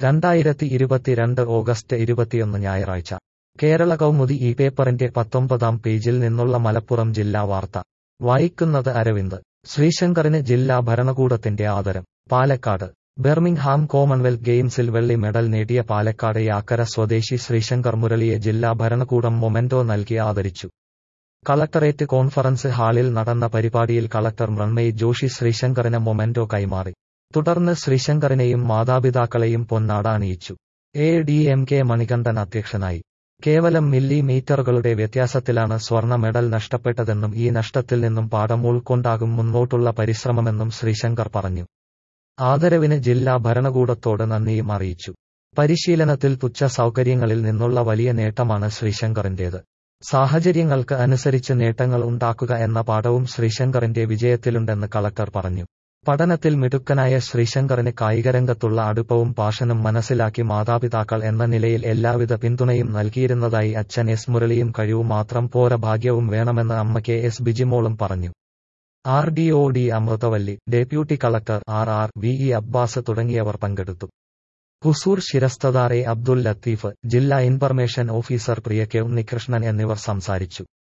രണ്ടായിരത്തി ഇരുപത്തിരണ്ട് ഓഗസ്റ്റ് ഇരുപത്തിയൊന്ന് ഞായറാഴ്ച കേരള കൗമുദി ഈ പേപ്പറിന്റെ പത്തൊമ്പതാം പേജിൽ നിന്നുള്ള മലപ്പുറം ജില്ലാ വാർത്ത വായിക്കുന്നത് അരവിന്ദ് ശ്രീശങ്കറിന് ജില്ലാ ഭരണകൂടത്തിന്റെ ആദരം പാലക്കാട് ബെർമിംഗ്ഹാം കോമൺവെൽത്ത് ഗെയിംസിൽ വെള്ളി മെഡൽ നേടിയ പാലക്കാട് യാക്കര സ്വദേശി ശ്രീശങ്കർ മുരളിയെ ജില്ലാ ഭരണകൂടം മൊമെന്റോ നൽകി ആദരിച്ചു കളക്ടറേറ്റ് കോൺഫറൻസ് ഹാളിൽ നടന്ന പരിപാടിയിൽ കളക്ടർ മൃണ്മയ് ജോഷി ശ്രീശങ്കറിന് മൊമെന്റോ കൈമാറി തുടർന്ന് ശ്രീശങ്കറിനെയും മാതാപിതാക്കളെയും പൊന്നാട അണിയിച്ചു A D M K Manikandan അധ്യക്ഷനായി കേവലം മില്ലിമീറ്ററുകളുടെ വ്യത്യാസത്തിലാണ് സ്വർണ്ണ മെഡൽ നഷ്ടപ്പെട്ടതെന്നും ഈ നഷ്ടത്തിൽ നിന്നും പാഠം ഉൾക്കൊണ്ടാകും മുന്നോട്ടുള്ള പരിശ്രമമെന്നും ശ്രീശങ്കർ പറഞ്ഞു ആദരവിന് ജില്ലാ ഭരണകൂടത്തോട് നന്ദിയും അറിയിച്ചു പരിശീലനത്തിൽ തുച്ഛ സൗകര്യങ്ങളിൽ നിന്നുള്ള വലിയ നേട്ടമാണ് ശ്രീശങ്കറിന്റേത് സാഹചര്യങ്ങൾക്ക് അനുസരിച്ച് നേട്ടങ്ങൾ ഉണ്ടാക്കുക എന്ന പാഠവും ശ്രീശങ്കറിന്റെ വിജയത്തിലുണ്ടെന്ന് കളക്ടർ പറഞ്ഞു പഠനത്തിൽ മിടുക്കനായ ശ്രീശങ്കറിന് കായികരംഗത്തുള്ള അടുപ്പവും പാഷനും മനസ്സിലാക്കി മാതാപിതാക്കൾ എന്ന നിലയിൽ എല്ലാവിധ പിന്തുണയും നൽകിയിരുന്നതായി അച്ഛൻ എസ് മുരളിയും കഴിവും മാത്രം പോര ഭാഗ്യവും വേണമെന്ന് അമ്മ കെ എസ് ബിജിമോളും പറഞ്ഞു R D O D Amruthavalli deputy collector R R V E Abbas തുടങ്ങിയവർ പങ്കെടുത്തു ഹുസൂർ ശിരസ്തദാർ എ അബ്ദുൽ ലത്തീഫ് ജില്ലാ information officer Priya K Unnikrishnan എന്നിവർ സംസാരിച്ചു